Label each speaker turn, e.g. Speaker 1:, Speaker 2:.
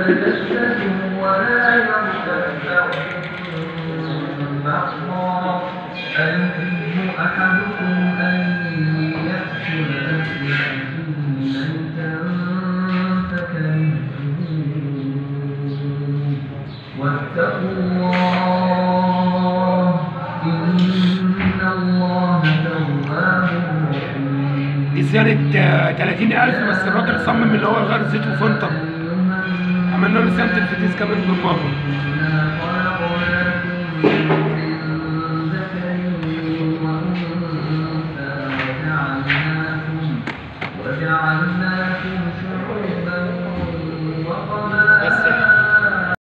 Speaker 1: تجسسوا ولا يغتب بعضكم بعضا أيحب أحدكم أن يأكل لحم أخيه ميتا فكرهتموه واتقوا الله إن الله تواب رحيم
Speaker 2: دي زيادة آه، 30000 بس الراجل صمم اللي هو يغير زيت وفلتر عملنا له سمت الفتيس كمان بالمرة